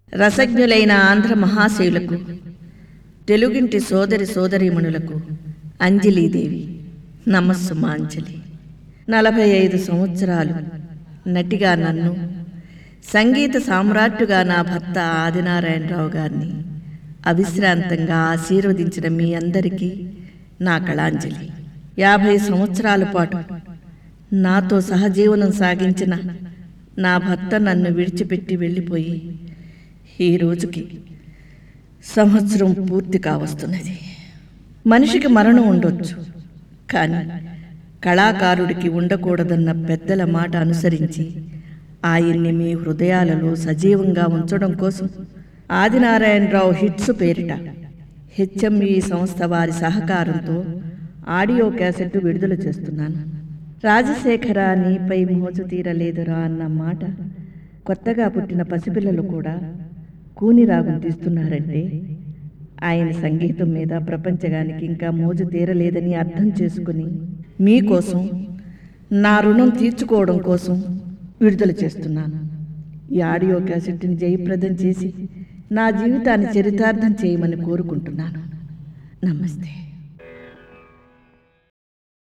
రసజ్ఞులైన ఆంధ్ర మహాశయులకు తెలుగింటి సోదరి సోదరీమణులకు అంజలీదేవి నమస్సుమాంజలి నలభై ఐదు సంవత్సరాలు నటిగా నన్ను సంగీత సామ్రాట్టుగా నా భర్త ఆదినారాయణరావు గారిని అవిశ్రాంతంగా ఆశీర్వదించిన మీ అందరికీ నా కళాంజలి యాభై సంవత్సరాల పాటు నాతో సహజీవనం సాగించిన నా భర్త నన్ను విడిచిపెట్టి వెళ్ళిపోయి ఈ రోజుకి సంవత్సరం పూర్తి కావస్తున్నది మనిషికి మరణం ఉండొచ్చు కానీ కళాకారుడికి ఉండకూడదన్న పెద్దల మాట అనుసరించి ఆయన్ని మీ హృదయాలలో సజీవంగా ఉంచడం కోసం ఆదినారాయణరావు హిట్స్ పేరిట హెచ్ఎంఈ సంస్థ వారి సహకారంతో ఆడియో క్యాసెట్ విడుదల చేస్తున్నాను రాజశేఖర నీపై మోజు తీరలేదురా అన్న మాట కొత్తగా పుట్టిన పసిపిల్లలు కూడా కూని రాగం తీస్తున్నారంటే ఆయన సంగీతం మీద ప్రపంచగానికి ఇంకా మోజు తీరలేదని అర్థం చేసుకుని మీకోసం నా రుణం తీర్చుకోవడం కోసం విడుదల చేస్తున్నాను ఈ ఆడియో క్యాసెట్ని జయప్రదం చేసి నా జీవితాన్ని చరితార్థం చేయమని కోరుకుంటున్నాను నమస్తే